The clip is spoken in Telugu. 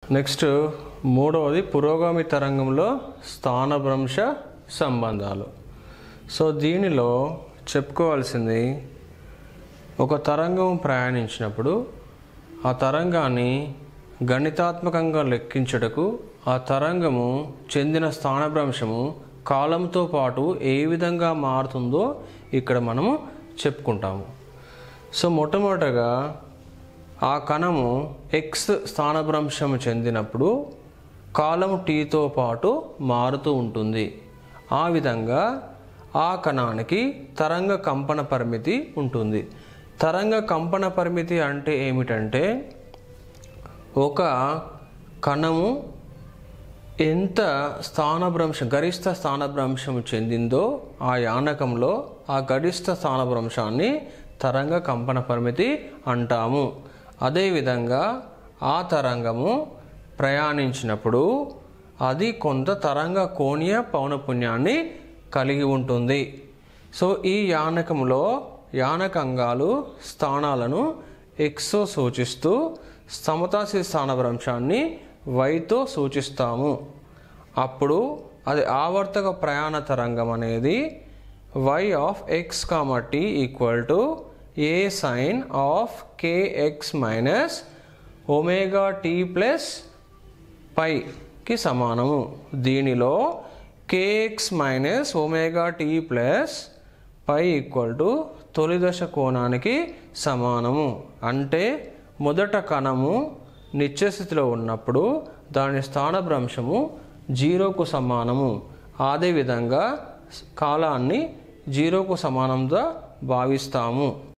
నెక్స్ట్ మూడవది పురోగామి తరంగంలో స్థానభ్రంశ సంబంధాలు సో దీనిలో చెప్పుకోవాల్సింది ఒక తరంగం ప్రయాణించినప్పుడు ఆ తరంగాన్ని గణితాత్మకంగా లెక్కించుటకు ఆ తరంగము చెందిన స్థానభ్రంశము కాలంతో పాటు ఏ విధంగా మారుతుందో ఇక్కడ మనము చెప్పుకుంటాము సో మొట్టమొదటగా ఆ కణము ఎక్స్ స్థానభ్రంశం చెందినప్పుడు కాలం టీతో పాటు మారుతూ ఉంటుంది ఆ విధంగా ఆ కణానికి తరంగ కంపన పరిమితి ఉంటుంది తరంగ కంపన పరిమితి అంటే ఏమిటంటే ఒక కణము ఎంత స్థానభ్రంశం గరిష్ట స్థానభ్రంశం చెందిందో ఆ యానకంలో ఆ గరిష్ట స్థానభ్రంశాన్ని తరంగ కంపన పరిమితి అంటాము అదేవిధంగా ఆ తరంగము ప్రయాణించినప్పుడు అది కొంత తరంగ కోణీయ పౌనపుణ్యాన్ని కలిగి ఉంటుంది సో ఈ యానకంలో యానకంగాలు స్థానాలను ఎక్సో సూచిస్తూ సమతాసి స్థానభ్రంశాన్ని వైతో సూచిస్తాము అప్పుడు అది ఆవర్తక ప్రయాణ తరంగం అనేది y of x comma t equal to a sine of k x minus omega t plus పైకి సమానము దీనిలో k x minus omega t plus pi equal to తొలి దశ కోణానికి సమానము అంటే మొదట కణము నిత్యస్థితిలో ఉన్నప్పుడు దాని స్థానభ్రంశము జీరోకు సమానము అదేవిధంగా కాలాన్ని జీరోకు సమానంగా భావిస్తాము